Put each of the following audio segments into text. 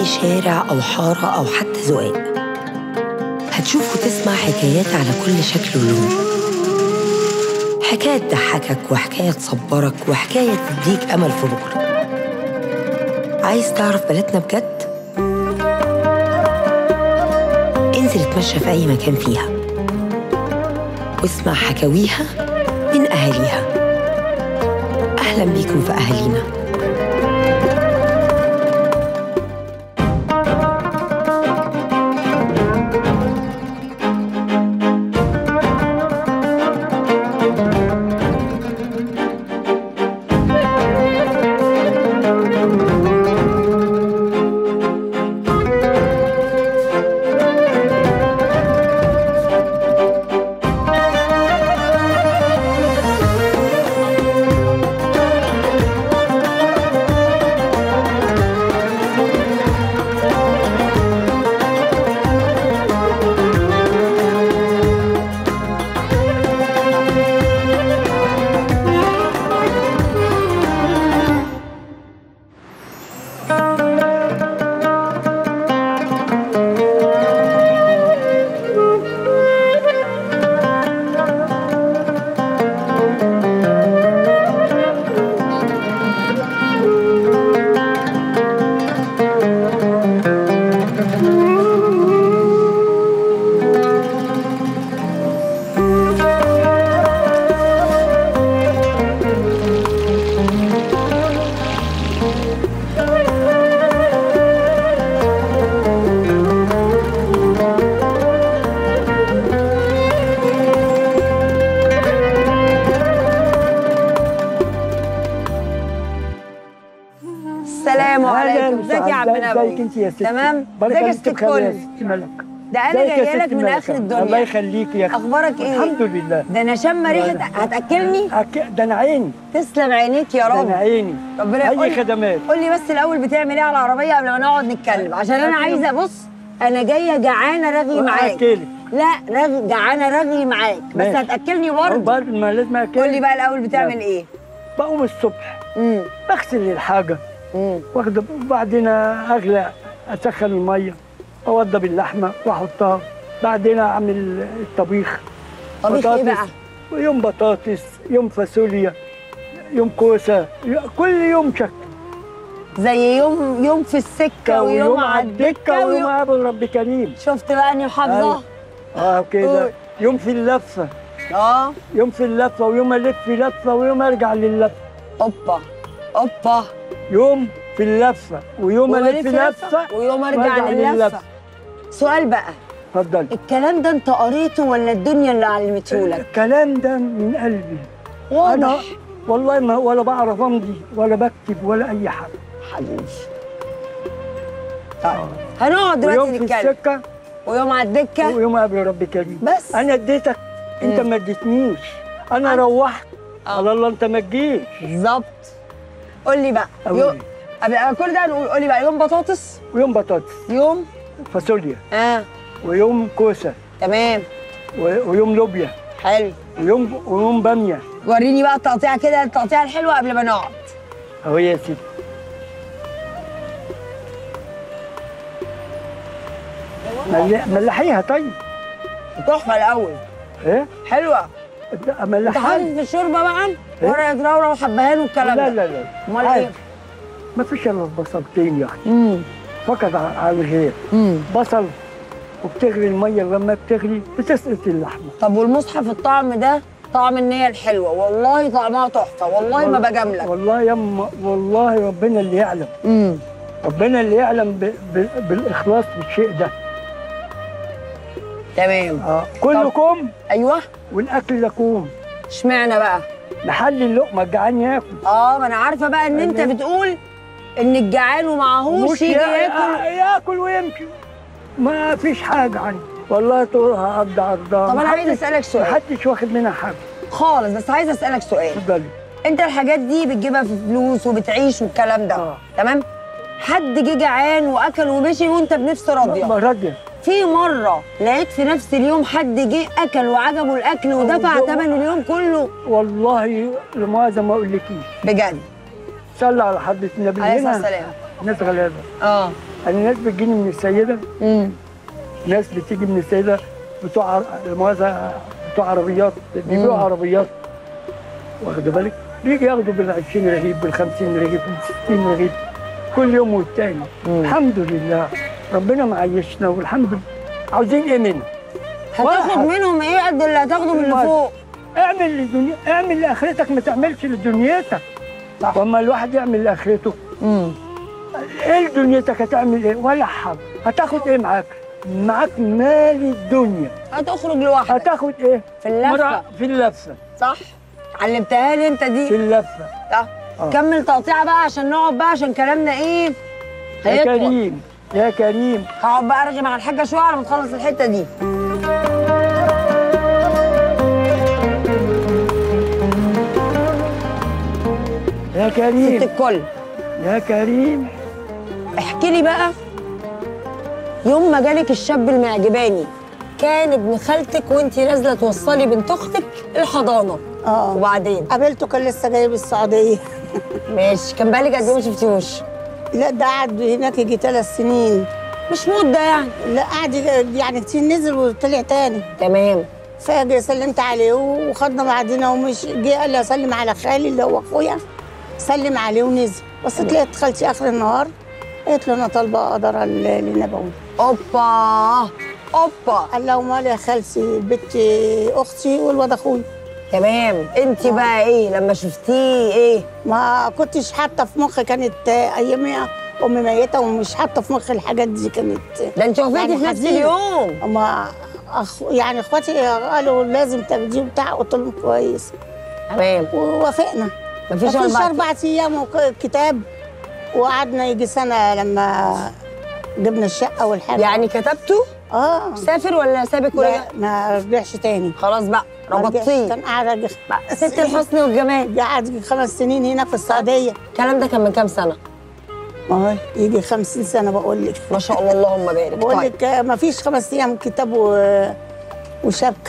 أي شارع أو حارة أو حتى زقاق هتشوف وتسمع حكايات على كل شكل ولون حكاية تضحكك وحكاية تصبرك وحكاية تديك أمل في بكرة عايز تعرف بلدنا بجد؟ انزل اتمشى في أي مكان فيها واسمع حكاويها من أهاليها أهلا بيكم في أهالينا السلام عليكم ازيك يا عم ازيك نبوي انت يا ستي تمام بارك ازيك يا الله ست فيك يا الكل ست ملك ده انا ازيك يا جايه لك ست من ملك؟ اخر الدنيا الله يخليك يا اخي اخبارك ايه الحمد لله ده انا شامه ريحه هتاكلني أك- ده انا عيني تسلم عينيك يا ده انا رب عيني ربنا اي يقول خدمات قول لي بس الاول بتعمل ايه على العربيه قبل ما نقعد نتكلم عشان انا عايزه بص انا جايه جعانه رغي معاك أكلك. لا رغي جعانه رغي معاك بس ماشي. هتاكلني أو برضه برضه ما لازم اكل قول لي بقى الاول بتعمل لا. ايه بقوم الصبح امم بغسل الحاجه امم واخد وبعدين اغلى اسخن الميه اوضب اللحمه واحطها بعدين اعمل الطبيخ طبيخ ايه بطاطس. بقى يوم بطاطس يوم فاصوليا يوم كوسه كل يوم شكل زي يوم يوم في السكه ويوم على الدكه ويوم ويوم قابل رب كريم شفت بقى اني محافظه أيوة. اه كده قول. يوم في اللفه اه يوم في اللفه ويوم الف لفه ويوم ارجع للفه اوبا اوبا يوم في اللفه ويوم ويوم الف ألف لفه ويوم ارجع وأرجع لللفه لللفة. سؤال بقى اتفضل الكلام ده انت قريته ولا الدنيا اللي علمته لك الكلام ده من قلبي انا واضح والله ما ولا بعرف امضي ولا بكتب ولا اي حاجه حبيبي طيب هنقعد دلوقتي ويوم في نتكلم السكه ويوم على الدكه ويوم قبل رب كريم بس انا اديتك انت مم. ما اديتنيش انا أنا- روحت آه. على الله انت ما تجيش بالظبط قول لي بقى أقول يوم إيه؟ قبل قبل كل ده نقول قول لي بقى يوم بطاطس ويوم بطاطس يوم فاصوليا اه ويوم كوسه تمام و- ويوم لوبيا حلو ويوم ويوم باميه وريني بقى التقطيعه كده التقطيعه الحلوه قبل ما نقعد اهو يا سيدي مل- ملحيها طيب تحفه الاول ايه حلوه انت ملحها حاطط في الشوربه بقى إيه؟ ورقه لورا وحبهان والكلام لا ده لا لا امال عادي. ايه؟ ما فيش الا البصلتين يا اخي امم فقط ع- على الغير امم بصل وبتغلي الميه لما بتغلي بتسقط اللحمه طب والمصحف الطعم ده طعم النية الحلوة والله طعمها تحفة والله ما وال- بجاملك والله يما والله ربنا اللي يعلم امم ربنا اللي يعلم ب... ب... بالاخلاص بالشيء ده تمام اه كلكم ايوه والاكل لكم اشمعنى بقى محل اللقمه الجعان ياكل اه ما انا عارفة بقى ان انت أيوة. بتقول ان الجعان ومعهوش مش يجي يا- ياكل ياكل ويمشي ما فيش حاجه عندي والله طول هقضي عرضها طب انا عايز اسالك سؤال محدش واخد منها حاجه خالص بس عايز اسالك سؤال اتفضلي انت الحاجات دي بتجيبها في فلوس وبتعيش والكلام ده آه. تمام حد جه جعان واكل ومشي وانت بنفس راضيه ما راضيه في مره لقيت في نفس اليوم حد جه اكل وعجبه الاكل ودفع الله. ثمن اليوم كله والله لمؤاخذه ما اقولكيش بجد صلى على حضره النبي عليه الصلاه هنا والسلام ناس غلابه اه الناس بتجيني من السيده امم ناس بتيجي من السيده بتوع عر- المؤاخذه بتوع عربيات بيبيعوا عربيات واخد بالك بيجي ياخدوا بال 20 رغيف بال 50 رغيف بال 60 رغيف كل يوم والتاني الحمد لله ربنا معيشنا والحمد لله عاوزين ايه منه؟ هتاخد واحد. منهم ايه قد اللي هتاخده من اللي واحد. فوق اعمل لدنيا اعمل لاخرتك ما تعملش لدنيتك صح. واما الواحد يعمل لاخرته امم ايه لدنيتك هتعمل ايه ولا حاجه هتاخد ايه معاك معاك مال الدنيا هتخرج لوحدك هتاخد ايه في اللفة. مرة في اللفه صح علمتها لي انت في دي اللفه صح آه. كمل تقطيعه بقى عشان نقعد بقى عشان كلامنا ايه يا هيطول كريم يا كريم هقعد بقى ارغي مع الحاجه شويه على ما تخلص الحته دي يا ست كريم الكل يا كريم احكي لي بقى يوم ما جالك الشاب المعجباني كان ابن خالتك وانت نازله توصلي بنت اختك الحضانه اه وبعدين قابلته كان لسه جاي من السعوديه ماشي كان بقالك قد ايه ما شفتيهوش لا ده قعد هناك يجي ثلاث سنين مش مده يعني لا قعد يعني كتير نزل وطلع تاني تمام فجي سلمت عليه وخدنا بعضنا ومش جه قال لي اسلم على خالي اللي هو اخويا سلم عليه ونزل بس لقيت خالتي اخر النهار قالت له انا طالبه قدر للنبوي اوبا اوبا قال لها امال يا خالتي البت اختي والواد اخويا تمام انت بقى ايه لما شفتيه ايه ما كنتش حاطه في مخي كانت ايامها امي ميته ومش حاطه في مخي الحاجات دي كانت ده انت وافقتي يعني في نفس حزينة. اليوم اما أخ... يعني اخواتي قالوا لازم تاخديه وبتاع قلت لهم كويس تمام ووافقنا مفيش مفيش أربع- اربع ايام وكتاب وقعدنا يجي سنه لما جبنا الشقه والحاجه يعني كتبته اه سافر ولا سابك ورجع لا ما رجعش تاني خلاص بقى ما رجعش. ربطتيه كان قاعد يجي ست الحسن والجمال قعد يجي خمس سنين هنا في السعوديه الكلام ده كان من كام سنه ما هو يجي 50 سنه بقول لك ما شاء الله اللهم بارك بقول طيب لك ما فيش خمس ايام كتاب و... وشبكه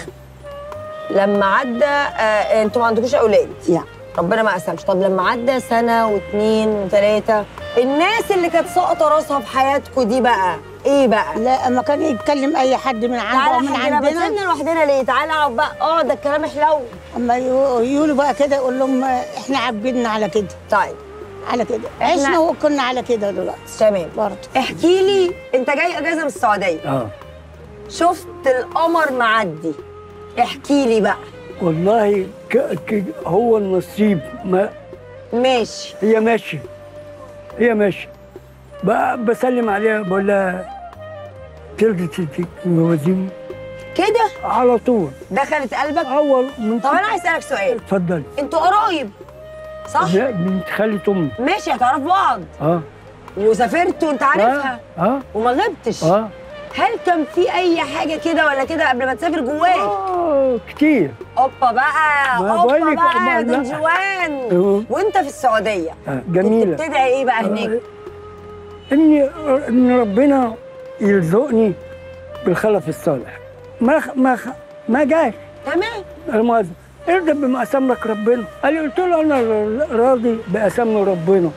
لما عدى آه انتوا ما عندكوش اولاد يعني ربنا ما قسمش طب لما عدى سنه واثنين وثلاثه الناس اللي كانت ساقطه راسها في حياتكم دي بقى ايه بقى لا اما كان يتكلم اي حد من عنده او تعالى من حاجة عندنا بتسيبنا لوحدنا ليه تعالى اقعد بقى اقعد ده الكلام حلو اما يقو- يقولوا بقى كده يقول لهم احنا عبدنا على كده طيب على كده إحنا- عشنا وكنا على كده دلوقتي تمام برضه احكي لي انت جاي اجازه من السعوديه اه شفت القمر معدي احكي لي بقى والله ك... ك... هو النصيب ما ماشي هي ماشيه هي ماشيه بقى بسلم عليها بقول لها ترضي تتجوزيني كده على طول دخلت قلبك اول من طب انا عايز اسالك سؤال اتفضلي انتوا قرايب صح لا بنت خالة امي ماشي هتعرفوا بعض اه وسافرتوا وانت عارفها اه اه, وما غبتش آه. هل كان في اي حاجه كده ولا كده قبل ما تسافر جواك اه كتير اوبا بقى ما اوبا بقولك بقى ما- يا لا. دنجوان آه. وانت في السعوديه آه. كنت جميلة بتدعي ايه بقى هناك ان ان ربنا يرزقني بالخلف الصالح ما خ- ما خ- ما جاش تمام المؤذن ارضى بما قسم لك ربنا قال لي قلت له انا راضي بقسم ربنا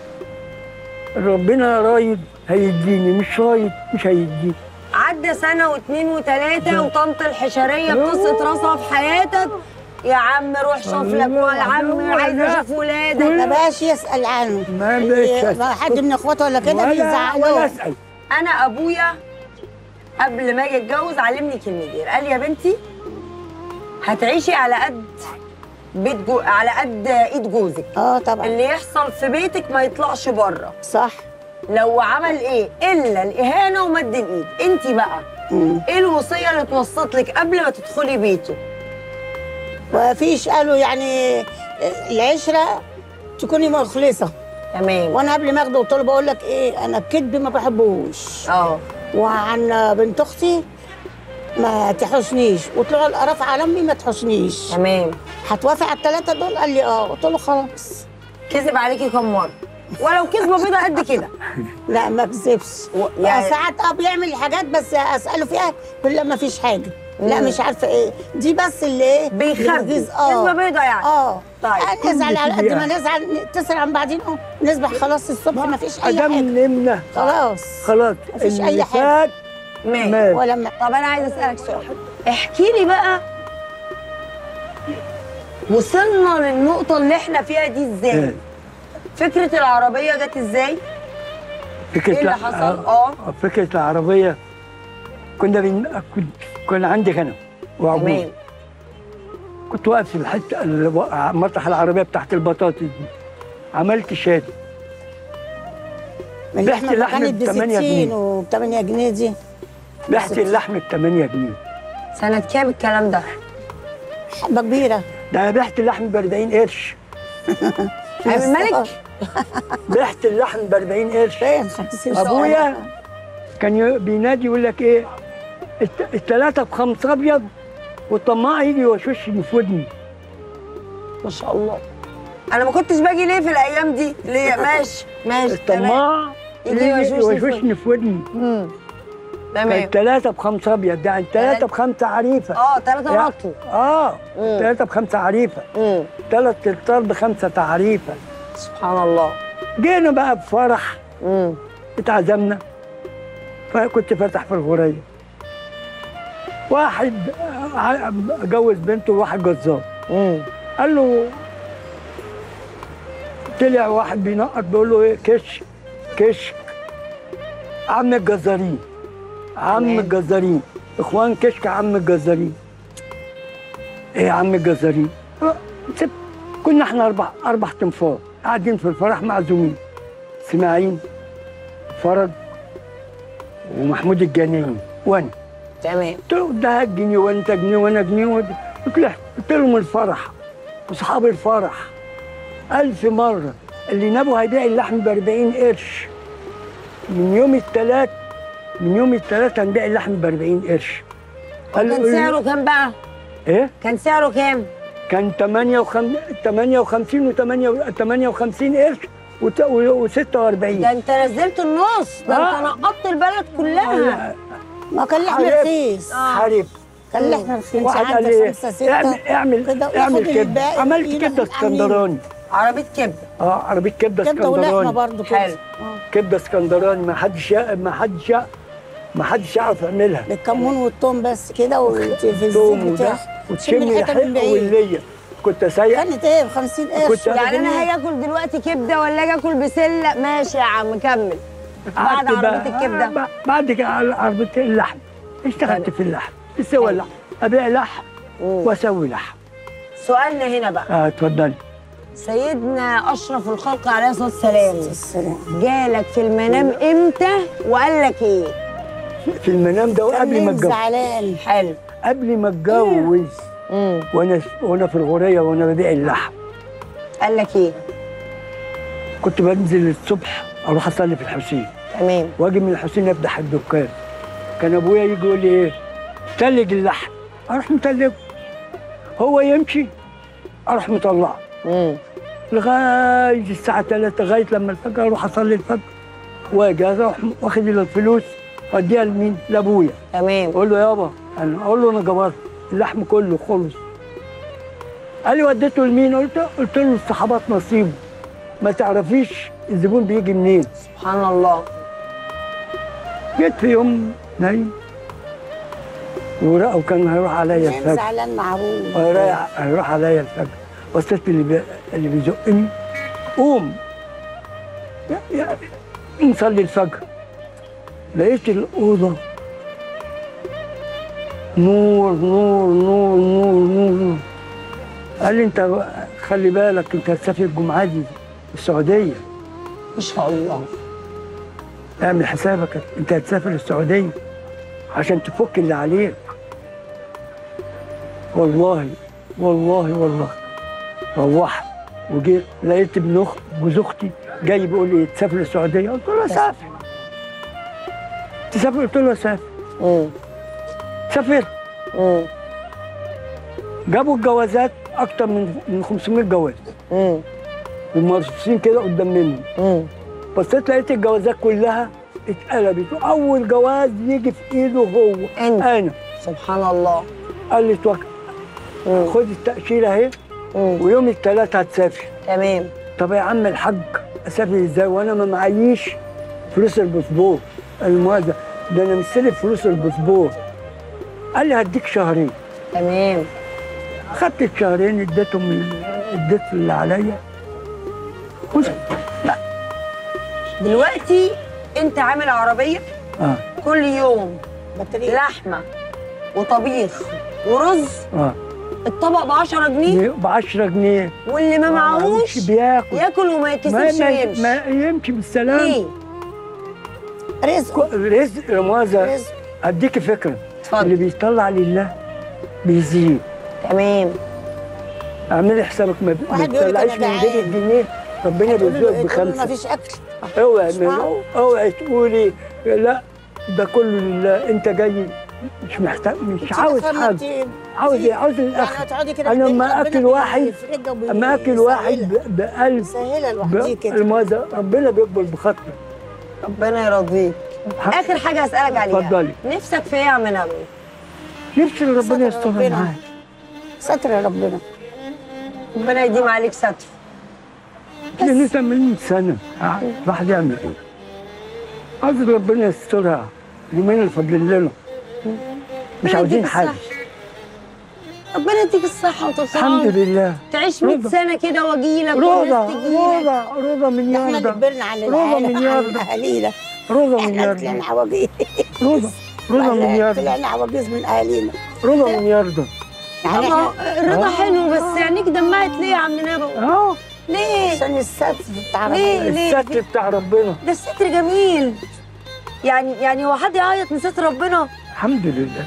ربنا رايد هيديني مش رايد مش هيديني عدى سنه واثنين وثلاثه وطنط الحشريه بتسقط راسها في حياتك يا عم روح شوف لك يا عم عايزه اشوف ولادك ما بقاش يسال عنه ما بقاش يسأل. ما حد من اخواته ولا كده ولا بيزعق ولا له اسال انا ابويا قبل ما اجي اتجوز علمني كلمتين قال لي يا بنتي هتعيشي على قد بيت جو... على قد ايد جوزك اه طبعا اللي يحصل في بيتك ما يطلعش بره صح لو عمل ايه الا الاهانه ومد الايد انت بقى مم. ايه الوصيه اللي اتوسط لك قبل ما تدخلي بيته وفيش قالوا يعني العشره تكوني مخلصه تمام وانا قبل ما اخده قلت له بقول لك ايه انا الكذب ما بحبوش اه وعن بنت اختي ما تحوشنيش قلت له القرف على امي ما تحوشنيش تمام هتوافق على الثلاثه دول قال لي اه قلت له خلاص كذب عليكي كم مره ولو كذبه بيضه قد كده لا ما بكذبش و- يعني- يعني ساعات اه بيعمل حاجات بس اساله فيها يقول لا ما فيش حاجه لا مش عارفه ايه دي بس اللي ايه بيخبي بيغيظ- اه كذبه بيضه يعني اه طيب. آه، نزعل على قد ما دقيقة. نزعل نتصل عن بعضين اه نسبح خلاص الصبح ما فيش اي ادام حاجه نمنا خلاص خلاص مفيش اللي أي حاجة. فات ماشي مات. ولا ما طب انا عايزه اسالك سؤال احكي لي بقى وصلنا للنقطه اللي احنا فيها دي ازاي إيه. فكره العربيه جت ازاي فكرة إيه اللي الع- حصل؟ آه. فكرة العربية كنا بن... كنت كان عندي غنم وعجول تمام كنت واقف في الحته الو- مطرح العربيه بتاعت البطاطس دي عملت شادي من بعت اللحمه لحم كانت ب ب 8 60 جنيه. و 8 جنيه دي بعت اللحم ب 8 جنيه سنه كام الكلام ده حبه كبيره ده بعت اللحم ب 40 قرش عامل الملك آه، بعت اللحم ب 40 قرش فين 50 ابويا كان ي- بينادي يقول لك ايه الت- التلاته بخمس ابيض والطماع يجي يوشوشني في ودني ما شاء الله انا ما كنتش باجي ليه في الايام دي ليه ماشي ماشي تمام الطماع يجي يجي يوشوشني في يوشوشني في ودني مم. تمام التلاته بخمس ابيض ده التلاته بخمسه عريفه اه ثلاثة يا- رطل اه مم. ثلاثة بخمسة عريفة مم. ثلاث تلتار بخمسة تعريفة سبحان الله جينا بقى بفرح مم. اتعزمنا فكنت فاتح في الغورية واحد ع- جوز بنته وواحد جزار مم. قال له طلع واحد بينقط بيقول له ايه كش كش عم الجزارين عم تمام. الجزارين اخوان كشك عم الجزارين ايه يا عم الجزارين آه، سب كنا احنا اربع اربع تنفار قاعدين في الفرح معزومين اسماعيل فرج ومحمود الجنايني وانا تمام قلت له ده جنيه وانت جنيه وانا جنيه وانت قلت له قلت لهم الفرح واصحاب الفرح ألف مرة اللي نابه هيبيع اللحم ب 40 قرش من يوم الثلاث من يوم الثلاث هنبيع اللحم ب 40 قرش قال كان له سعره كام بقى؟ ايه؟ كان سعره كام؟ كان 58 58 و 58 قرش و 46 ده انت نزلت النص ده آه. انت نقطت البلد كلها ما كان لحم حريف. رخيص حريف كان لحم رخيص واحد قال عندك لي خمسة ستة اعمل اعمل كده وياخد اعمل كبده الباقي عملت يبقى كبده عاملين. اسكندراني عربيه كبده اه عربيه كبده كبده ولحمه اسكندراني برضه كده حلو. آه. كبده اسكندراني ما حدش يع- ما حدش يع- ما حدش يعرف يعملها بالكمون والثوم بس كده وفي الزيت توم وده بتاعها وتشم تشم ريحتها من الحق بعيد والليه كنت سايق كانت ايه ب 50 قرش كنت- ولا يعني انا جنيه. هاجي اكل دلوقتي كبده ولا اجي اكل بسله ماشي يا عم كمل بعد قعدت بقى- عربيه الكبده آه، بعد كده على عربيه اللحم اشتغلت في اللحم في سوى اللحم ابيع لحم واسوي لحم سؤالنا هنا بقى اه اتفضلي سيدنا اشرف الخلق عليه الصلاه والسلام السلام جالك في المنام امتى وقال لك ايه؟ في المنام ده كان قبل ما مين اتجوز زعلان حلو قبل ما اتجوز امم وانا وانا في الغوريه وانا ببيع اللحم قال لك ايه؟ كنت بنزل الصبح اروح اصلي في الحسين تمام واجي من الحسين افتح الدكان كان ابويا يجي يقول لي ايه تلج اللحم اروح متلجه هو يمشي اروح مطلعه امم لغايه الساعه 3 لغايه لما الفجر اروح اصلي الفجر واجي اروح واخد الفلوس واديها لمين؟ لابويا تمام اقول له يابا انا اقول له انا جبرت اللحم كله خلص قال لي وديته لمين؟ قلت قلت له الصحابات نصيبه ما تعرفيش الزبون بيجي منين سبحان الله جيت في يوم نايم ورا- وكان هيروح عليا كان الفجر زعلان مع ابوه هيروح هيروح عليا الفجر بصيت اللي بي... اللي بيزقني قوم يا- يا- نصلي الفجر لقيت الأوضة نور نور نور نور نور نور قال لي انت خلي بالك انت هتسافر الجمعة دي السعودية ما شاء الله اعمل حسابك انت هتسافر السعودية عشان تفك اللي عليك والله والله والله روحت وجيت لقيت ابن اخت جوز اختي جاي بيقول لي تسافر السعودية قلت له اسافر تسافر قلت له اسافر امم سافرت امم جابوا الجوازات اكتر من من 500 جواز امم ومرصوصين كده قدام مني مم. بصيت لقيت الجوازات كلها اتقلبت واول جواز يجي في ايده هو أنت. انا سبحان الله قال لي توك... مم. خد التاشيره اهي مم. ويوم الثلاث هتسافر تمام طب يا عم الحاج اسافر ازاي وانا ما معيش فلوس الباسبور الموازة ده انا مستلف فلوس الباسبور قال لي هديك شهرين تمام خدت الشهرين اديتهم ال- اديت اللي عليا خد دلوقتي انت عامل عربيه اه كل يوم بطاريه لحمه وطبيخ ورز اه الطبق ب 10 جنيه ب 10 جنيه واللي ما معهوش بياكل ياكل وما ما, يتكسفش ما, ويمشي ما يمشي بالسلام ليه؟ رزق رزق يا موازة رزق اديك فكره اتفضل. اللي بيطلع لله بيزيد تمام اعملي حسابك ما ما واحد بيقول لك تطلعيش أنا من جعان. جيبك جنيه ربنا تقول له- بيرزقك تقول له بخمسه ما فيش اكل اوعي اسمعوا. من- اوعي تقولي لا ده كله لله انت جاي مش محتاج مش عاوز تيجي حاجه تخمر عاوز تيجي- عاوز يعني الاخر تقعدي كده انا في لما البيت، اكل ربنا واحد بيفرجها وبي- اما اكل واحد بيسهلها. ب- بقلب بيسهلها لوحديه كده الموازة ربنا بيقبل بخاطرك ربنا يرضيك اخر حاجه هسالك عليها اتفضلي. نفسك في ايه يا عم نبوي نفسي ربنا ستر يسترها ربنا. معاك ستر يا ربنا ربنا يديم عليك ستر لان انت من سنه الواحد يعمل ايه؟ عاوز ربنا يسترها يومين الفضل لنا مش ربنا عاوزين يديك حاجه الصحة. ربنا يديك الصحه وطول الحمد العمر لله تعيش 100 رضا. سنه كده واجيلك رضا والناس تجيلك رضا رضا من ده احنا اللي يرضى كبرنا على رضا العيله من عن يرضى اهالينا رضا من احنا يرضى طلعنا عواجيز رضا رضا من يرضى طلعنا عواجيز من اهالينا رضا من يرضى يعني طب ما احنا الرضا آه. حلو بس عينيك دمعت ليه يا عم نبوي اه ليه عشان الستر بتاع ليه؟ ربنا الستر بتاع ربنا ده الستر جميل يعني يعني هو حد يعيط من ستر ربنا الحمد لله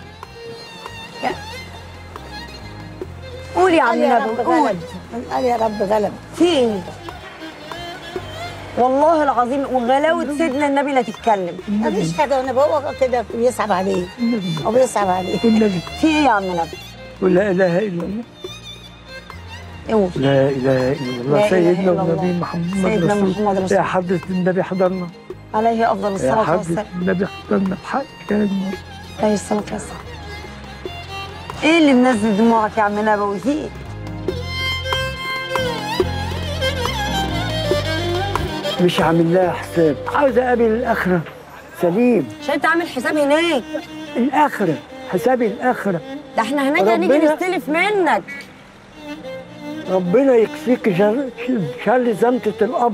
قول يا عم قال يا نبوي رب قول غلب قال يا رب غلب في ايه والله العظيم وغلاوه سيدنا النبي لا تتكلم ما فيش حاجه وانا بقى كده بيصعب عليه او بيصعب عليه والنبي في ايه يا عم نبوي ولا اله الا الله قول لا اله الا لا الله إله سيدنا إلا الله. والنبي محمد سيدنا رسول محمد رسول يا حضرة النبي حضرنا عليه افضل يا الصلاه حضرة والسلام النبي حضرنا بحق كلمة عليه الصلاه والسلام ايه اللي منزل دموعك يا عم نبوي في ايه مش عامل لها حساب عاوز اقابل الاخره سليم عشان انت عامل حساب هناك الاخره حسابي الاخره ده احنا هناك هنيجي ربنا- نستلف منك ربنا يكفيك شر شر زمتة الأب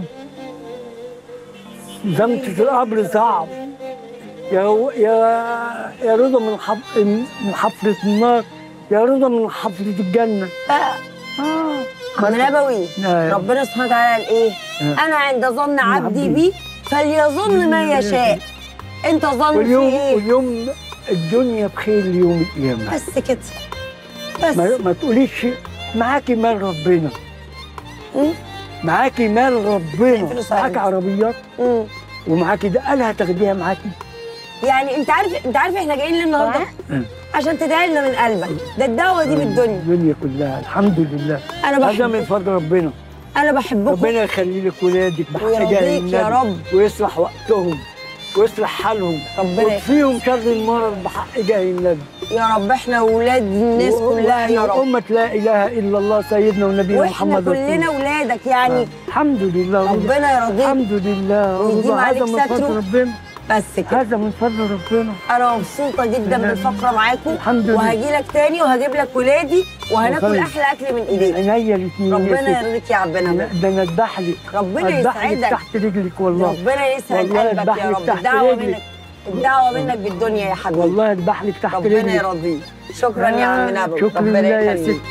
زمتة القبر صعب يا يا يا رضا من حف... من حفرة النار يا رضا من حفرة الجنة بقى آه عم نبوي نعم. ربنا سبحانه وتعالى قال ايه آه. انا عند ظن عبدي عبدي. بي فليظن ما يشاء انت ظن في واليوم ايه واليوم الدنيا بخير يوم القيامة بس كده بس ما, ما تقوليش معاكي مال ربنا مم. معاكي مال ربنا فلوس معاكي عندي. عربيات مم. ومعاكي ده قال هتاخديها معاكي يعني انت عارف انت عارف احنا جايين ليه النهارده مم. عشان تدعي لنا من قلبك ده الدعوه دي بالدنيا الدنيا كلها الحمد لله انا هذا من بحبكم فضل ربنا انا بحبكم ربنا يخلي لك ولادك بحق ويرضيك جاه يا النبي رب. ويصلح وقتهم ويصلح حالهم ربنا ويكفيهم شر المرض بحق جاه النبي يا رب احنا اولاد الناس كلها يا رب أمة لا إله إلا الله سيدنا ونبينا واحنا محمد رسول كلنا الله اولادك يعني الحمد لله رضا. ربنا يرضيك الحمد لله ويديم رضا. عليك هذا من فضل ستره. ربنا بس كده هذا من فضل ربنا انا مبسوطه جدا بالفقره معاكم الحمد لله. وهجي لك تاني وهجيب لك ولادي وهناكل وخير. احلى اكل من ايديك عينيا الاثنين ربنا يرضيك يا عبنا ده انا اذبح لك ربنا اذبح لك يسعدك تحت رجلك والله ربنا يسعد والله قلبك اذبح يا لك رب تحت الدعوه رجلك. منك الدعوه منك بالدنيا يا حبيبي والله اذبح لك تحت ربنا رجلك يرضيك شكرا يا عم آه، نبوي شكرا ربنا لله يا يخليك ست.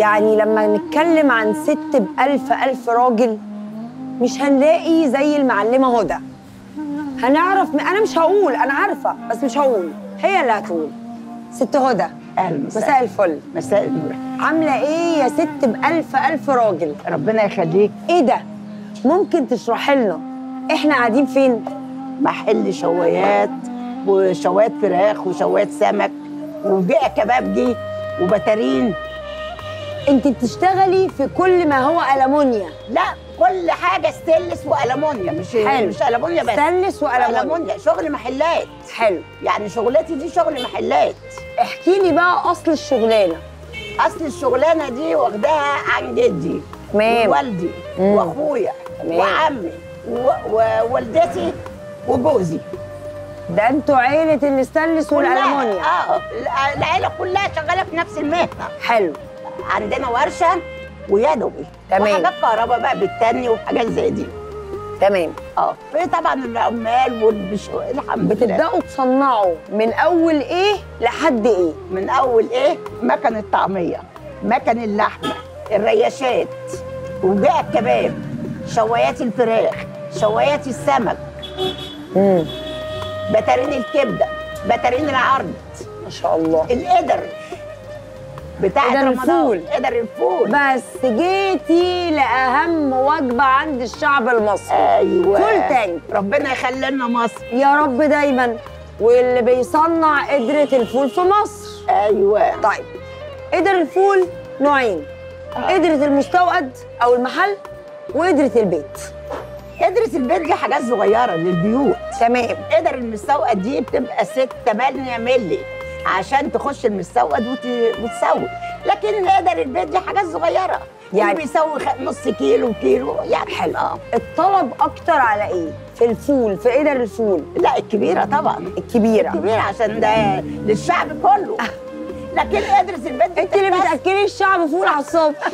يعني لما نتكلم عن ست بألف ألف راجل مش هنلاقي زي المعلمة هدى هنعرف م... أنا مش هقول أنا عارفة بس مش هقول هي اللي هتقول ست هدى اهلا مساء الفل مساء النور عاملة إيه يا ست بألف ألف راجل ربنا يخليك إيه ده ممكن تشرحي لنا إحنا قاعدين فين محل شوايات وشوايات فراخ وشوايات سمك وبيع كبابجي وبتارين أنت بتشتغلي في كل ما هو ألمونيا لا كل حاجه ستيلس والمونيا مش حلو. مش المونيا بس ستانلس وألمونيا المونيا شغل محلات حلو يعني شغلتي دي شغل محلات احكي لي بقى أصل الشغلانة اصل الشغلانه دي واخداها عن جدي تمام. ووالدي مم. واخويا تمام. وعمي و- ووالدتي وجوزي ده انتوا عيلة الستانلس كلها والألمونيا اه العيله كلها شغاله في نفس المهنه حلو عندنا ورشه ويدوي تمام. وحاجات كهرباء بقى بالتاني وحاجات زي دي تمام اه في طبعا العمال والبش الحمد لله بتبدأوا تصنعوا من أول إيه لحد إيه من اول ايه مكن الطعميه مكن اللحمه الرياشات وبيع الكباب شوايات الفراخ شوايات السمك امم بتارين الكبده بتارين العرض ما شاء الله القدر بتاع قدر رمضان الفول. قدر الفول بس جيتي لأهم وجبة عند الشعب المصري ايوه فول تانك. ربنا يخلي لنا مصر يا رب دايما واللي بيصنع قدرة الفول في مصر ايوه طيب قدر الفول نوعين قدرة المستوقد أو المحل وقدرة البيت قدرة البيت دي حاجات صغيرة للبيوت تمام قدر المستوقد دي بتبقى 6 8 مللي عشان تخش المستوقد وت... وتسوي لكن قدر البيت دي حاجات صغيرة يعني يعني- اللي بيسوي خ... نص كيلو كيلو يعني حلو اه الطلب أكتر على إيه؟ في الفول في قدر الفول لا الكبيرة طبعا الكبيرة الكبيرة عشان ده للشعب كله لكن قدرة البيت دي انت اللي بتبقى- بتاكلي الشعب فول على الصبح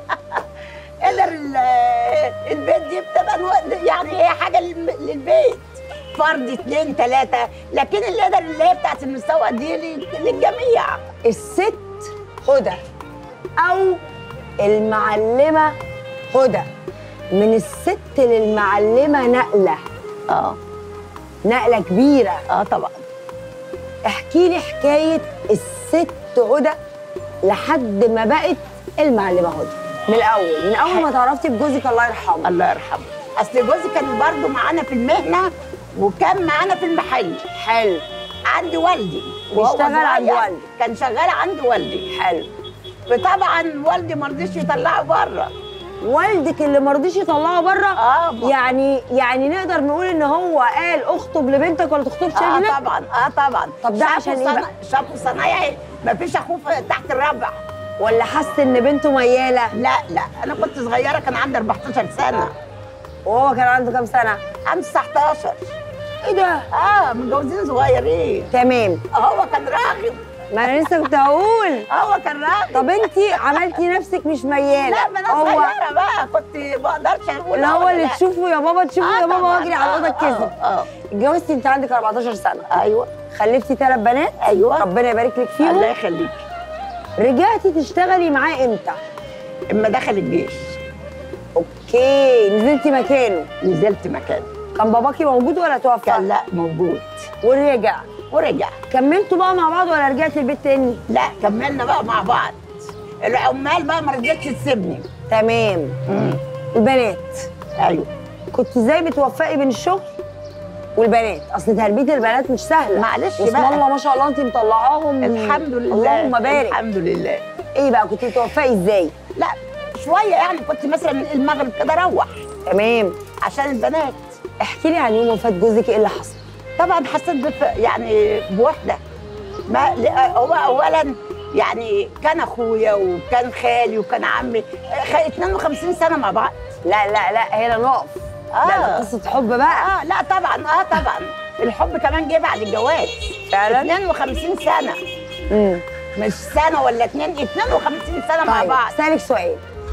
قدر ال- البيت دي بتبقى نوع- يعني هي حاجه للم- للبيت فرد اتنين تلاته لكن القدر اللي هي بتاعت المستوى دي لل- للجميع الست هدى او المعلمه هدى من الست للمعلمه نقله اه نقله كبيره اه طبعا احكي لي حكايه الست هدى لحد ما بقت المعلمه هدى من الاول من اول ما تعرفتي بجوزك الله يرحمه الله يرحمه اصل جوزي كان برضه معانا في المهنه وكان معانا في المحل حلو عند والدي وهو بيشتغل عند صغير والدي. كان شغال عند والدي حلو فطبعا والدي ما رضيش يطلعه بره والدك اللي ما رضيش يطلعه بره اه ما- يعني يعني نقدر نقول ان هو قال اخطب لبنتك ولا تخطبش اه ابنك طبعا اه طبعا طب ده شافوا عشان ايه صنا- بقى؟ شافوا صنايعي ما فيش اخوه في- تحت الربع ولا حس ان بنته مياله لا لا انا كنت صغيره كان عندي 14 سنه وهو كان عنده كام سنه عندي 19 ايه ده اه متجوزين صغيرين تمام هو كان راغب ما انا لسه كنت هقول هو كان راغب طب انت عملتي نفسك مش مياله لا ما انا هو صغيره بقى كنت ما اقدرش اقول اللي هو ولا اللي لا. تشوفه يا بابا تشوفه آه يا بابا طبعاً، واجري على آه، اوضه الكذب اه اه اتجوزتي انت عندك 14 سنه ايوه خلفتي ثلاث بنات ايوه ربنا يبارك لك الله فيهم يخليك رجعتي تشتغلي معاه امتى اما دخل الجيش اوكي نزلتي مكانه نزلت مكان كان باباكي موجود ولا توفى كان لا موجود ورجع ورجع كملتوا بقى مع بعض ولا رجعتي البيت تاني لا كملنا بقى مع بعض العمال بقى ما رضيتش تسيبني تمام مم. البنات ايوه كنت ازاي بتوفقي بين الشغل والبنات اصل تربيه البنات مش سهله معلش بسم بقى. الله ما شاء الله انت مطلعاهم الحمد لله اللهم بارك الحمد لله ايه بقى كنت بتوفقي ازاي لا شويه يعني كنت مثلا المغرب كده اروح تمام عشان البنات احكي لي عن يوم وفاه جوزك ايه اللي حصل طبعا حسيت بف... يعني بوحده ما ل- هو اولا يعني كان اخويا وكان خالي وكان عمي خ... 52 سنه مع بعض لا لا لا هنا نقف آه. ده ده قصه حب بقى اه لا طبعا اه طبعا الحب كمان جه بعد الجواز فعلا 52 سنه امم مش سنه ولا اتنين 52 سنه مع طيب بعض اسالك سؤال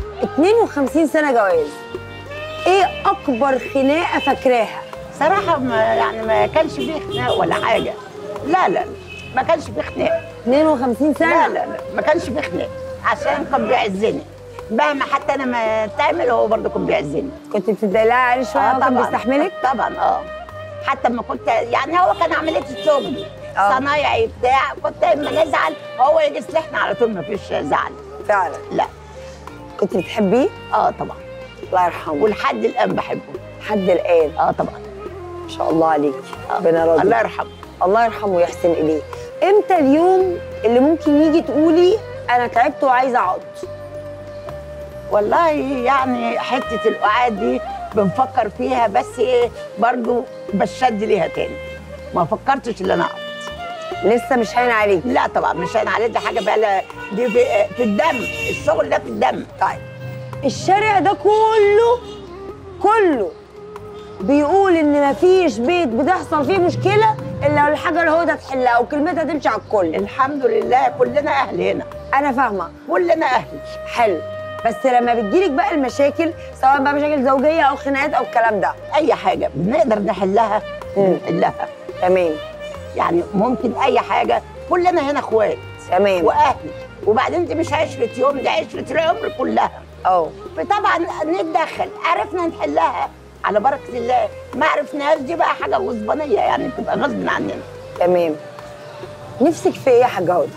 52 سنه جواز ايه اكبر خناقه فاكراها صراحه ما يعني ما كانش فيه خناق ولا حاجه لا لا لا ما كانش فيه خناق 52 سنه لا لا لا ما كانش فيه خناق عشان كان بيعزني مهما حتى انا ما تعمل هو برضه كان بيعزني كنت بتدلعي عليه شويه وكان بيستحملك طبعا اه حتى لما كنت يعني هو كان عمليه الشغل آه. صنايعي بتاع كنت لما نزعل هو يجي يصلحنا على طول ما فيش زعل فعلا لا كنت بتحبيه اه طبعا الله يرحمه ولحد الان بحبه لحد الان اه طبعا ما شاء الله عليكي ربنا راضي الله يرحمه الله يرحمه ويحسن اليه امتى اليوم اللي ممكن يجي تقولي انا تعبت وعايزه اقعد والله يعني حته القعاد دي بنفكر فيها بس ايه برضه بشد ليها تاني ما فكرتش ان انا اقعد لسه مش هين عليك لا طبعا مش انا عليه دي حاجه بقى لها- دي في, في الدم الشغل ده في الدم طيب الشارع ده كله كله بيقول ان مفيش بيت بتحصل فيه مشكله الا الحاجه الهدى تحلها وكلمتها تمشي على الكل الحمد لله كلنا اهل هنا انا فاهمه كلنا اهل حلو بس لما بتجيلك بقى المشاكل سواء بقى مشاكل زوجيه او خناقات او الكلام ده اي حاجه بنقدر نحلها مم. نحلها تمام يعني ممكن اي حاجه كلنا هنا اخوات تمام واهل وبعدين دي مش عشره يوم دي عشره العمر كلها اه طبعا نتدخل عرفنا نحلها على بركه الله ما عرفناهاش دي بقى حاجه غصبانيه يعني بتبقى غصب عننا تمام نفسك في ايه يا حاجه هدى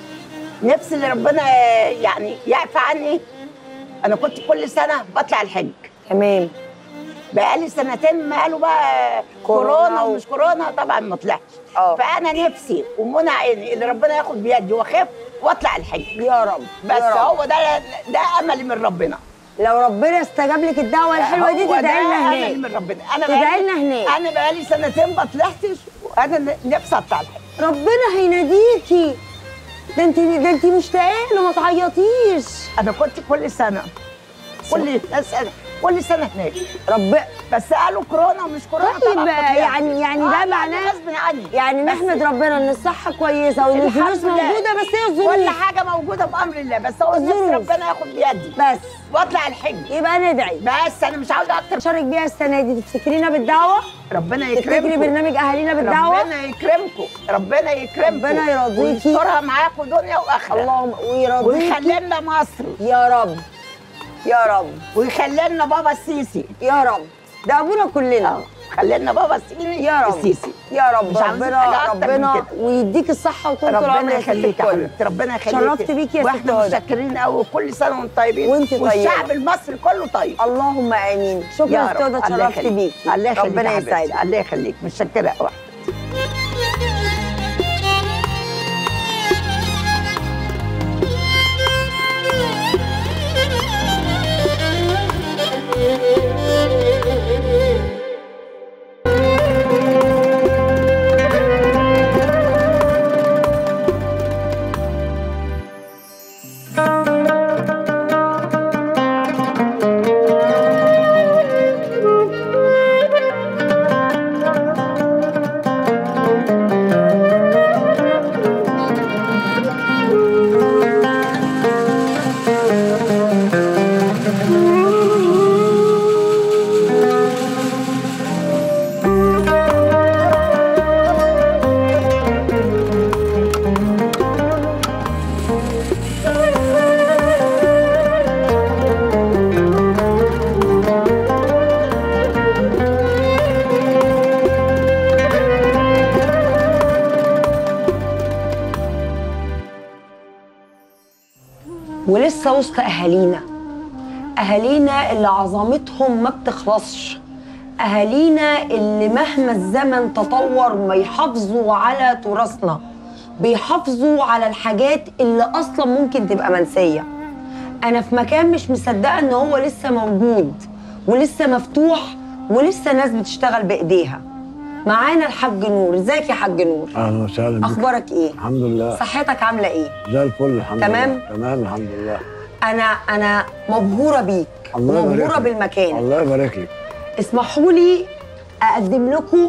نفسي اللي ربنا يعني يعفى عني انا كنت كل سنه بطلع الحج تمام بقالي سنتين ما قالوا بقى كورونا كورونا و- ومش كورونا طبعا ما طلعتش اه. فانا نفسي ومنى عيني اللي ربنا ياخد بيدي واخف واطلع الحج يا رب بس يا رب. هو ده ده املي من ربنا لو ربنا استجاب لك الدعوه الحلوه دي هو ده تدعي لنا املي هناك من ربنا انا تدعي بقالي- لنا هناك. انا بقالي سنتين ما طلعتش وانا ن- نفسي اطلع الحج ربنا هيناديكي ده انت ده انت مشتاقه له ما تعيطيش انا كنت كل سنه كل سنه كل سنه هناك رب بس قالوا كورونا ومش كورونا طيب طبعا ما طلعتش. يعني يعني ده آه، معناه غصب عني يعني بس نحمد ربنا ان الصحه كويسه وان الحمد الفلوس لله. موجوده بس هي كل الظروف حاجه موجوده بامر الله بس هو نفسي الظروف. ربنا ياخد بيدي بس واطلع الحج يبقى ندعي بس انا مش عاوزه اكتر شارك بيها السنه دي تفتكرينا بالدعوه ربنا تفتكري يكرمكم برنامج اهالينا بالدعوه ربنا يكرمكم ربنا يكرمكم ربنا يرضيكي. ويسترها معاكم دنيا واخره اللهم ويرضيكي ويخلي لنا مصر يا رب يا رب ويخلي لنا بابا السيسي يا رب ده ابونا كلنا اه خلي لنا بابا السيسي يا رب السيسي يا رب مش عاوزين ربنا حاجة أكتر من ربنا كده. ويديك الصحه وطول العمر ربنا يا ست يخليك يا الكل. حبيبتي ربنا يخليك شرفت بيكي يا ست واحنا هدى. متشكرين قوي كل سنه وانتم طيبين وانت طيبة. والشعب المصري كله طيب اللهم امين شكرا يا يا ست رب هدى الله اتشرفت يخليك. بيكي الله يخليك ربنا يا حبيبتي. يسعدك الله يخليك متشكره قوي ولسه وسط اهالينا اهالينا اللي عظمتهم ما بتخلصش اهالينا اللي مهما الزمن تطور ما يحافظوا على تراثنا بيحافظوا على الحاجات اللي اصلا ممكن تبقى منسيه انا في مكان مش مصدقه ان هو لسه موجود ولسه مفتوح ولسه ناس بتشتغل بايديها معانا الحاج نور ازيك يا حاج نور اهلا وسهلا بك اخبارك ايه الحمد لله صحتك عامله ايه زي الفل الحمد تمام؟ لله تمام الحمد لله انا انا مبهوره بيك الله يبارك ومبهوره لك. بالمكان الله يبارك لك اسمحوا لي اقدم لكم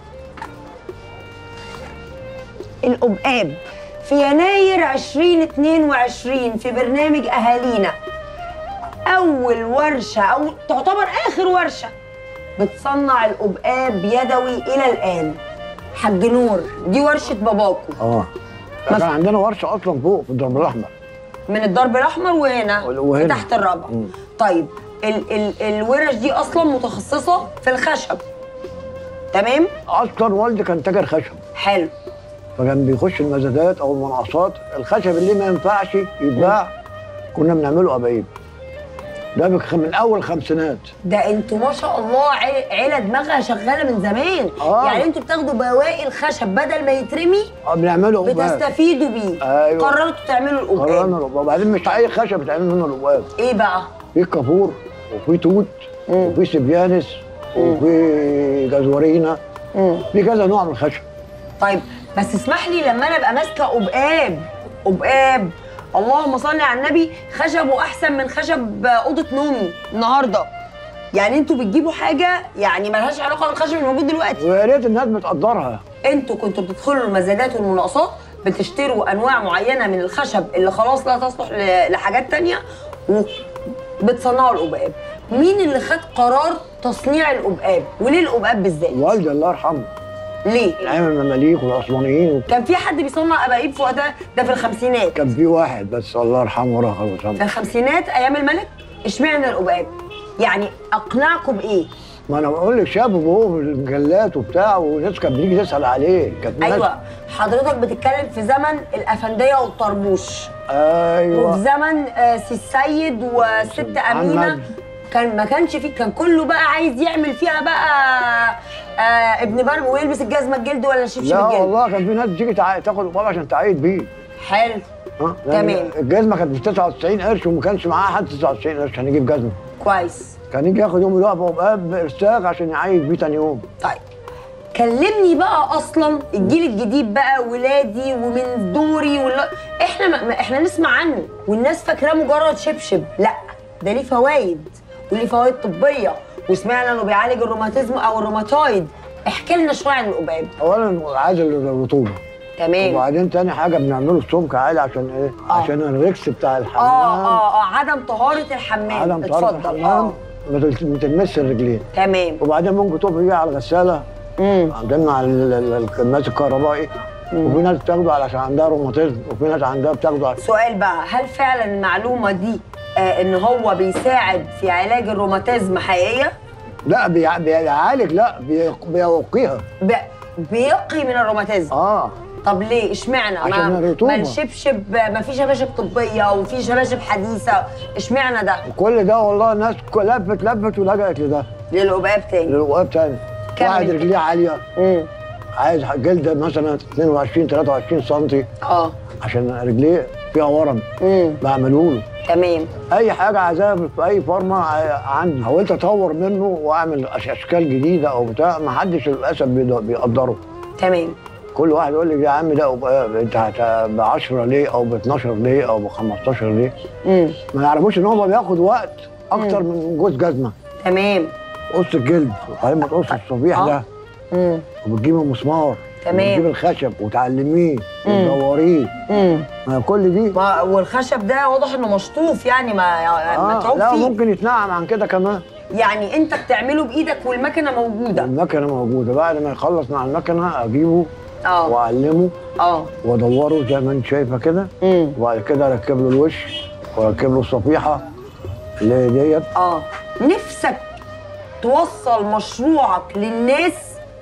الأبقاب في يناير 2022 في برنامج أهالينا أول ورشة أو تعتبر آخر ورشة بتصنع الأبقاب يدوي إلى الآن حاج نور دي ورشة باباكو اه كان عندنا ورشه اصلا فوق في الدرب الاحمر من الدرب الاحمر وهنا, وهنا. تحت الرابعه مم. طيب ال ال الورش دي اصلا متخصصه في الخشب تمام اصلا والدي كان تاجر خشب حلو فكان بيخش المزادات او المناقصات الخشب اللي ما ينفعش يتباع كنا بنعمله ابايب ده بخ- من اول خمسينات ده انتوا ما شاء الله عي- عيله دماغها شغاله من زمان آه. يعني انتوا بتاخدوا بواقي الخشب بدل ما يترمي آه، بنعمله قباب بتستفيدوا بيه أيوة. قررتوا تعملوا القباب قررنا القباب وبعدين مش اي خشب بيتعمل منه القباب ايه بقى في كافور وفي توت وفي سبيانس وفي جزورينا في كذا نوع من الخشب طيب بس اسمح لي لما انا ابقى ماسكه قبقاب قبقاب اللهم صل على النبي خشبه احسن من خشب اوضه نومي النهارده يعني انتوا بتجيبوا حاجه يعني ملهاش علاقه بالخشب الموجود دلوقتي ويا ريت الناس بتقدرها انتوا كنتوا بتدخلوا المزادات والمناقصات بتشتروا انواع معينه من الخشب اللي خلاص لا تصلح ل- لحاجات تانية وبتصنعوا القبقاب مين اللي خد قرار تصنيع القبقاب وليه القبقاب بالذات والدي الله يرحمه ليه ايام المماليك والعثمانيين كان في حد بيصنع قبايب في وقتها ده في الخمسينات كان في واحد بس الله يرحمه ورحمه في وسلم الخمسينات ايام الملك اشمعنى القبقاب يعني اقنعكم بايه ما انا بقول لك شاب وهو في المجلات وبتاع والناس كانت بتيجي تسال عليه كانت ناس- ايوه حضرتك بتتكلم في زمن الافنديه والطربوش وفي ايوه زمن آه، سي السيد وست امينه محمد. كان ما كانش فيه كان كله بقى عايز يعمل فيها بقى آه ابن برم ويلبس الجزمه الجلد ولا شبشب لا الجلد والله كان في ناس بتيجي تع- تاخد قباب عشان تعيد بيه حلو ها لأن تمام. الجزمه كانت ب 99 قرش وما كانش معاه حد 99 قرش كان يجيب جزمه كويس كان يجي ياخد يوم الوقفه وقباب بارساخ عشان يعيد بيه تاني يوم طيب كلمني بقى اصلا الجيل الجديد بقى ولادي ومن دوري ولا احنا ما ما- احنا نسمع عنه والناس فاكراه مجرد شبشب لا ده ليه فوائد وليه فوائد طبيه وسمعنا انه بيعالج الروماتيزم او الروماتويد احكي لنا شويه عن القباب اولا عازل للرطوبه تمام وبعدين تاني حاجه بنعمله السمك عالي عشان ايه؟ آه. عشان الريكس بتاع الحمام اه اه اه عدم طهاره الحمام عدم طهاره اتفضل الحمام اه ما تل- ما تلمسش الرجلين تمام وبعدين ممكن تقف بيه على الغساله امم عندنا مع ال- ال- ال- الكماس الكهربائي وفي ناس بتاخده علشان عندها روماتيزم وفي ناس عندها بتاخده على- سؤال بقى هل فعلا المعلومه دي آه ان هو بيساعد في علاج الروماتيزم حقيقيه لا بيع- بيعالج لا بي- بيوقيها ب... بيقي من الروماتيزم اه طب ليه اشمعنى عشان ما الرطوبة. ما الشبشب ما في شباشب طبيه وفي شباشب حديثه اشمعنى ده كل ده والله الناس ك- لفت لفت ولجأت لده للقباب تاني للوقاب تاني كمل. واحد رجليه عاليه امم عايز جلده مثلا 22 23 سم اه عشان رجليه فيها ورم امم بعمله له تمام اي حاجه عايزاها في اي فورمه ع- عندي حاولت اطور منه واعمل أش- اشكال جديده او بتاع ما حدش للاسف بيد- بيقدره تمام كل واحد يقول لك يا عم ده أبقى- انت هت- ب 10 ليه او ب 12 ليه او ب 15 ليه امم ما يعرفوش ان هو بياخد وقت اكتر من جوز جزمه تمام قص الجلد وبعدين ما تقص الصفيح آه. ده امم وبتجيب المسمار تمام. وتجيب الخشب وتعلميه وتدوريه امم ما كل دي ما والخشب ده واضح انه مشطوف يعني ما آه متعوب لا فيه ممكن يتنعم عن كده كمان يعني انت بتعمله بايدك والمكنه موجوده المكنه موجوده بعد ما يخلص مع المكنه اجيبه اه واعلمه اه وادوره زي ما انت شايفه كده امم وبعد كده اركب له الوش واركب له الصفيحه اللي هي ديت اه نفسك توصل مشروعك للناس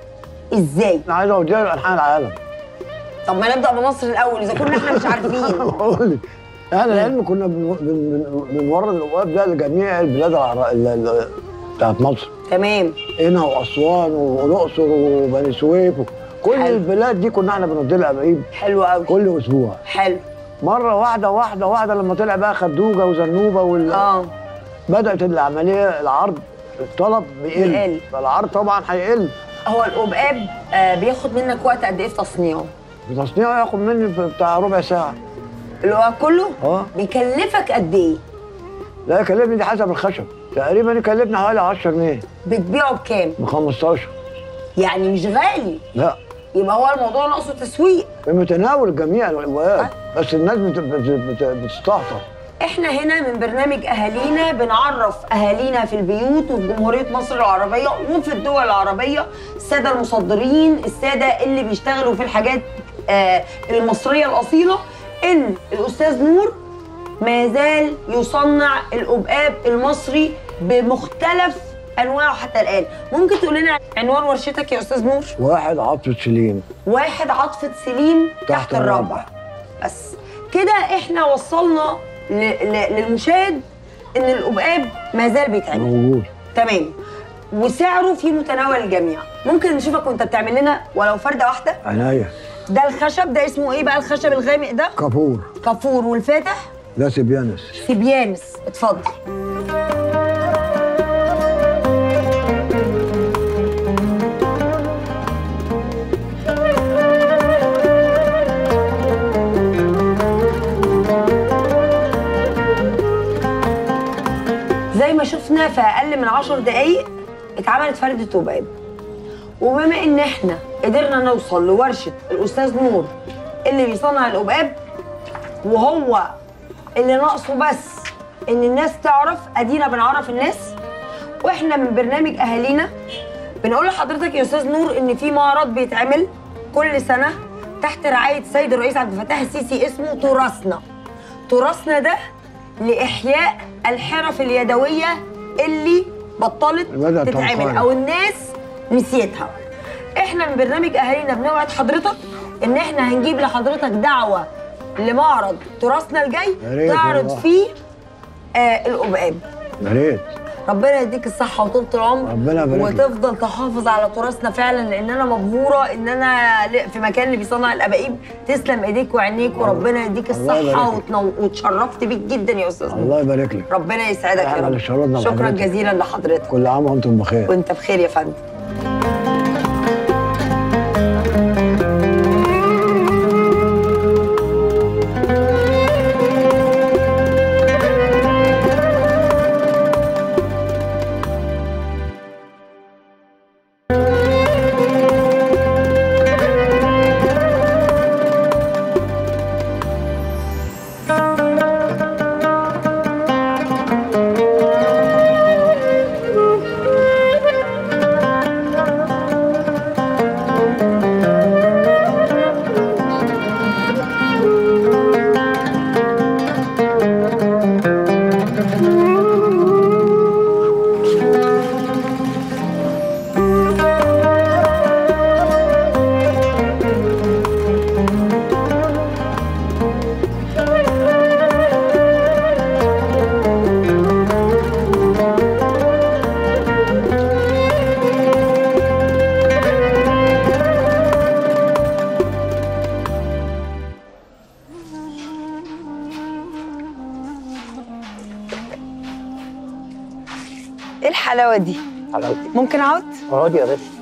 ازاي انا عايز اوديها لانحاء العالم طب ما نبدا بمصر الاول اذا كنا احنا مش عارفين بقول لك احنا العلم كنا بن- بن- بن- بنورد الابواب ده لجميع البلاد العر... ال- ال- بتاعت مصر تمام هنا واسوان والاقصر وبني سويف كل حلو. البلاد دي كنا احنا بنودي لها ابعيد حلو قوي كل اسبوع حلو مره واحده واحده واحده لما طلع بقى خدوجه وزنوبه وال... اه بدات العمليه العرض الطلب بيقل. بيقل فالعرض طبعا هيقل هو القبقاب آه بياخد منك وقت قد ايه في تصنيعه التصنيع ياخد مني بتاع ربع ساعه القبقاب كله اه بيكلفك قد ايه لا يكلفني دي حسب الخشب تقريبا يكلفني حوالي 10 جنيه بتبيعه بكام ب 15 يعني مش غالي لا يبقى هو الموضوع ناقصه تسويق في متناول جميع الابواب بس الناس بت... بت... بت... بتستهتر احنا هنا من برنامج اهالينا بنعرف اهالينا في البيوت وفي جمهوريه مصر العربيه وفي الدول العربيه الساده المصدرين الساده اللي بيشتغلوا في الحاجات آه المصريه الاصيله ان الاستاذ نور ما زال يصنع القبقاب المصري بمختلف انواعه حتى الان ممكن تقول لنا عنوان ورشتك يا استاذ نور واحد عطفة سليم واحد عطفة سليم تحت, تحت الرابع الرابع. بس كده احنا وصلنا ل... ل... للمشاهد ان القبقاب ما زال بيتعمل موجود تمام وسعره في متناول الجميع ممكن نشوفك وانت بتعمل لنا ولو فرده واحده عناية ده الخشب ده اسمه ايه بقى الخشب الغامق ده كافور كافور والفاتح ده سبيانس سيبيانس اتفضل زي ما شفنا في اقل من عشر دقايق اتعملت فردة قباب وبما ان احنا قدرنا نوصل لورشه الاستاذ نور اللي بيصنع القباب وهو اللي ناقصه بس ان الناس تعرف ادينا بنعرف الناس واحنا من برنامج اهالينا بنقول لحضرتك يا استاذ نور ان في معرض بيتعمل كل سنه تحت رعايه السيد الرئيس عبد الفتاح السيسي اسمه تراثنا تراثنا ده لاحياء الحرف اليدويه اللي بطلت بدأت تتعمل تنقرض. او الناس نسيتها احنا من برنامج اهالينا بنوعد حضرتك ان احنا هنجيب لحضرتك دعوه لمعرض تراثنا الجاي يا ريت تعرض والله. فيه آه القبقاب يا ريت ربنا يديك الصحة وطولة العمر ربنا يبارك لك. وتفضل تحافظ على تراثنا فعلا لأن أنا مبهورة إن أنا ل- في مكان اللي بيصنع الأباقيب تسلم إيديك وعينيك وربنا يديك الله الصحة يبارك لك. وتنو... وتشرفت بيك جدا يا أستاذ نور. الله يبارك لك ربنا يسعدك يا إحنا رب اللي شرفنا شكرا بحضرتك. جزيلا لحضرتك كل عام وانتم بخير وأنت بخير يا فندم إيه الحلاوة دي؟ حلاوتي ممكن أقعد؟ اقعدي يا باشا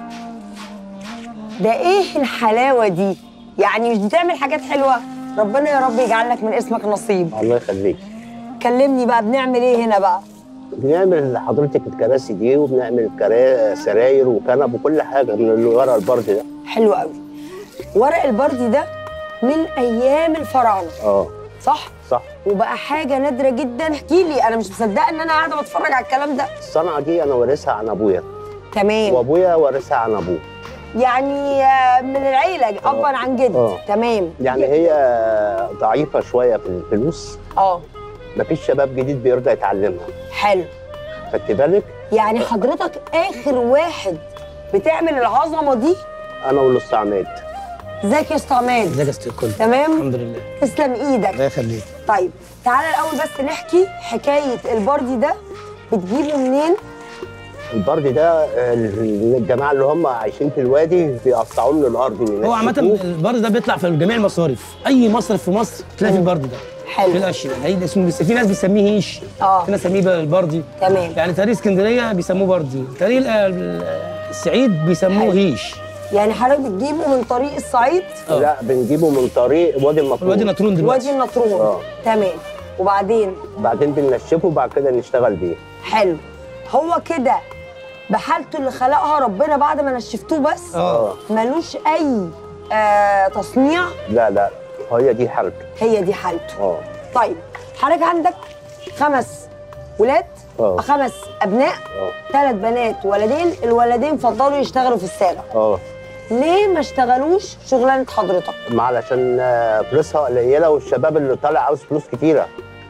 ده ايه الحلاوه دي يعني مش بتعمل حاجات حلوه ربنا يا رب يجعل لك من اسمك نصيب الله يخليك كلمني بقى بنعمل ايه هنا بقى بنعمل لحضرتك الكراسي دي وبنعمل كرا... سراير وكنب وكل حاجه من اللي ورا البرد ده حلو قوي ورق البردي ده من ايام الفراعنه اه صح صح وبقى حاجه نادره جدا احكي لي انا مش مصدقه ان انا قاعده بتفرج على الكلام ده الصنعه دي انا وارثها عن ابويا تمام وابويا وارثها عن ابوه يعني آه، من العيله ابا عن جد آه. تمام يعني هي ضعيفه شويه في الفلوس اه مفيش شباب جديد بيرضى يتعلمها حلو خدت بالك يعني حضرتك اخر واحد بتعمل العظمه دي انا والاستاذ عماد ازيك يا استاذ عماد ازيك يا ست الكل تمام الحمد لله تسلم ايدك الله يخليك طيب تعالى الاول بس نحكي حكايه البردي ده بتجيبه منين البرد ده آه، الجماعه اللي هم عايشين في الوادي بيقطعوه من الارض هو عامة وينشفوه. البرد ده بيطلع في جميع المصارف أي مصرف في مصر تلاقي فيه البرد ده حلو. في الأشياء هي اسمه بس في ناس بيسميه هيش آه. في ناس بيسميه بقى البردي تمام. يعني طريق اسكندرية بيسموه بردي طريق ال- ال- الصعيد بيسموه هيش يعني حضرتك بتجيبه من طريق الصعيد آه. لا بنجيبه من طريق وادي المطلوب الوادي نطرون دلوقتي وادي النطرون آه. تمام وبعدين بعدين بننشفه وبعد كده نشتغل بيه حلو هو كده بحالته اللي خلقها ربنا بعد ما نشفتوه بس اه ملوش اي آه تصنيع لا لا هي دي حالته هي دي حالته اه طيب حضرتك عندك خمس ولاد آه. خمس ابناء اه ثلاث بنات ولدين الولدين فضلوا يشتغلوا في الساقه اه ليه ما اشتغلوش شغلانه حضرتك ما علشان آه، فلوسها قليله والشباب اللي طالع عاوز فلوس كتيره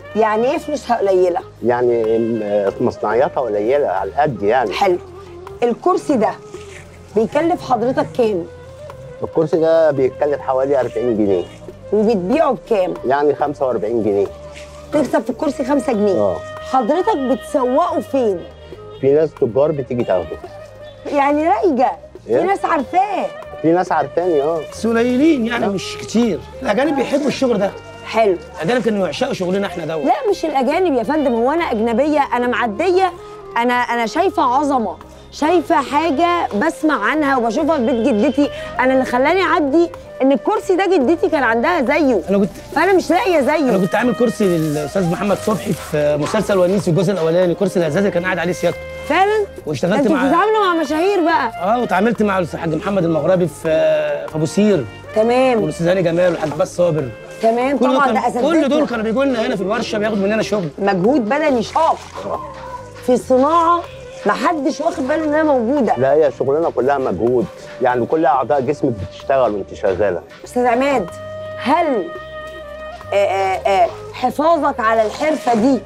يعني ايه فلوسها قليله يعني م- مصنعياتها قليله على القد يعني حلو الكرسي ده بيكلف حضرتك كام الكرسي ده بيتكلف حوالي 40 جنيه وبتبيعه بكام يعني 45 جنيه تكسب في الكرسي 5 جنيه اه حضرتك بتسوقه فين في ناس تجار بتيجي تاخده يعني رايجه في إيه؟ ناس عارفاه في ناس عارفاني اه بس قليلين يعني مش كتير الاجانب بيحبوا الشغل ده حلو الاجانب كانوا يعشقوا شغلنا احنا دوت لا مش الاجانب يا فندم هو انا اجنبيه انا معديه انا انا شايفه عظمه شايفه حاجه بسمع عنها وبشوفها في بيت جدتي انا اللي خلاني اعدي ان الكرسي ده جدتي كان عندها زيه انا كنت فانا مش لاقيه انا زيه كنت عامل كرسي للاستاذ محمد صبحي في مسلسل ونيس الجزء الاولاني كرسي الهزاز اللي كان قاعد عليه سيادته فعلا ده واشتغلت انتوا مع بتتعاملوا مع مشاهير بقى اه وتعاملت مع الحاج محمد المغربي في في ابو سير تمام والاستاذ هاني جمال والحاج بس صابر تمام كل دول طبعا كان- ده كل اساتذتنا دول كانوا بيجوا لنا هنا في الورشه بياخدوا مننا شغل مجهود بدني شاق في صناعه محدش واخد باله انها موجوده لا هي شغلنا كلها مجهود يعني كل اعضاء جسمك بتشتغل وانت شغاله استاذ عماد هل آه، آه، آه، حفاظك على الحرفه دي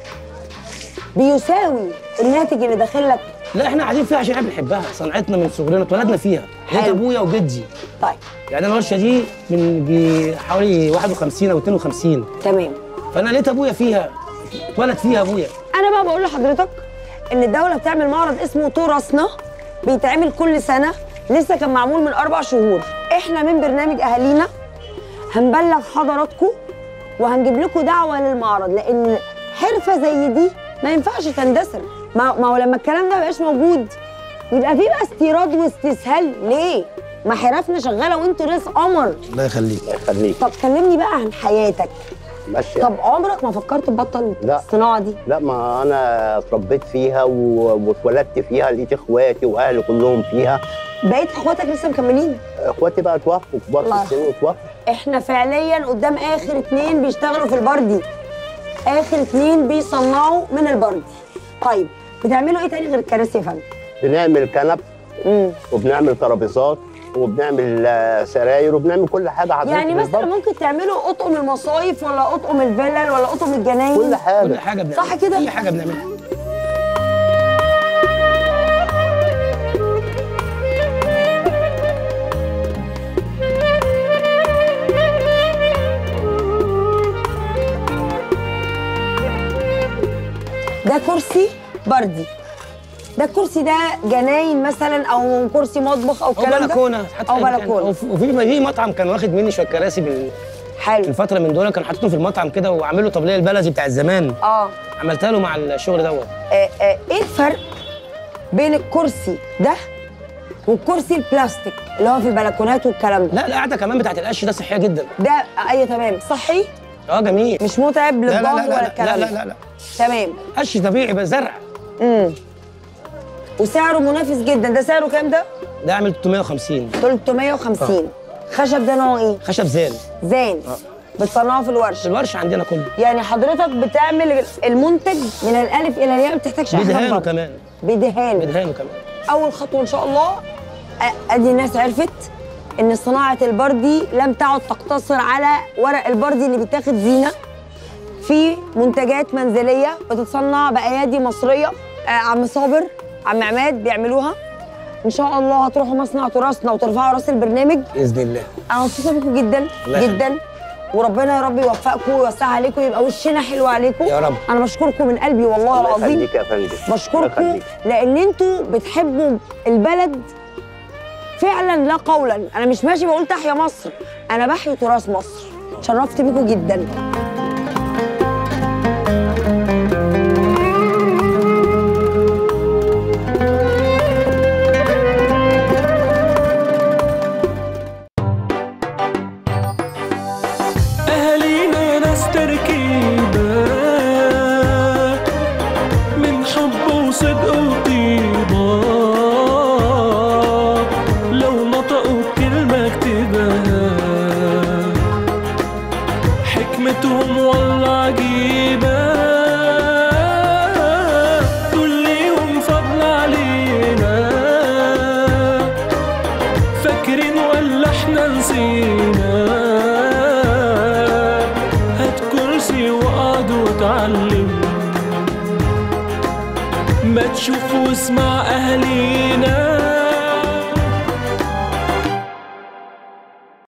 بيساوي الناتج اللي داخلك لا احنا قاعدين فيها عشان احنا بنحبها صنعتنا من صغرنا اتولدنا فيها بيت حلو. ابويا وجدي طيب يعني انا الورشه دي من جي- حوالي 51 او 52 تمام فانا لقيت ابويا فيها اتولد فيها ابويا انا بقى بقول لحضرتك ان الدوله بتعمل معرض اسمه تراثنا بيتعمل كل سنه لسه كان معمول من اربع شهور احنا من برنامج اهالينا هنبلغ حضراتكم وهنجيب لكم دعوه للمعرض لان حرفه زي دي ما ينفعش تندثر ما, ما هو لما الكلام ده مبقاش موجود يبقى في بقى استيراد واستسهال ليه ما حرفنا شغاله وانتوا ناس قمر الله يخليك الله يخليك طب كلمني بقى عن حياتك ماشي طب عمرك ما فكرت تبطل لا. الصناعه دي لا ما انا اتربيت فيها و- واتولدت فيها لقيت اخواتي واهلي كلهم فيها بقيت اخواتك لسه مكملين اخواتي بقى توفوا كبار الله في السن وتوفوا احنا فعليا قدام اخر اتنين بيشتغلوا في البردي اخر اتنين بيصنعوا من البردي طيب بتعملوا ايه تاني غير الكراسي يا فندم بنعمل كنب مم. وبنعمل ترابيزات وبنعمل آه، سراير وبنعمل كل حاجه حضرتك يعني مثلا بالظبط. ممكن تعملوا اطقم المصايف ولا اطقم الفلل ولا اطقم الجناين كل حاجه كل حاجه بنعملها صح كده؟ اي حاجه بنعملها ده كرسي بردي ده الكرسي ده جناين مثلا او كرسي مطبخ او او الكلام ده بلكونه حتى او يعني بلكونه وفي وفي في مطعم كان واخد مني شويه كراسي من حلو من فتره من دول كان حاططهم في المطعم كده وعامل له طبليه البلدي بتاع الزمان اه عملتها له مع الشغل دوت آه، آه، ايه الفرق بين الكرسي ده والكرسي البلاستيك اللي هو في البلكونات والكلام ده لا القعده كمان بتاعت القش ده صحيه جدا ده آه، ايوه تمام صحي اه جميل مش متعب لا لا للظهر لا ولا لا الكلام لا ده لا لا, لا. تمام قش طبيعي بس زرع امم وسعره منافس جدا ده سعره كام ده ده عامل 350 350 خشب ده نوعه ايه خشب زان زين بتصنعه في في الورشه الورشه عندنا كله يعني حضرتك بتعمل المنتج من الالف الى الياء ما بتحتاجش أي حاجة بدهانه برضه. كمان بدهان بدهانه كمان اول خطوه ان شاء الله أ- ادي الناس عرفت ان صناعه البردي لم تعد تقتصر على ورق البردي اللي بيتاخد زينه في منتجات منزليه بتتصنع بايادي مصريه آه، عم صابر عم عماد بيعملوها ان شاء الله هتروحوا مصنع تراثنا وترفعوا راس البرنامج باذن الله انا مبسوطه بيكم جدا الله يخليك. جدا وربنا يا رب يوفقكم ويوسع عليكم يبقى وشنا حلو عليكم يا رب. انا بشكركم من قلبي والله الله العظيم يخليك يا فندم الله بشكركم يخليك. لان انتوا بتحبوا البلد فعلا لا قولا انا مش ماشي بقول تحيا مصر انا بحيي تراث مصر شرفت بيكم جدا أهالينا ناس تركيبة من حب وصدق وطيبة لو نطقوا بكلمة اكتبها حكمتهم والله عجيبة دول ليهم فضل علينا فاكرين ولا احنا نسينا هات كرسي وقعد تشوف واسمع أهالينا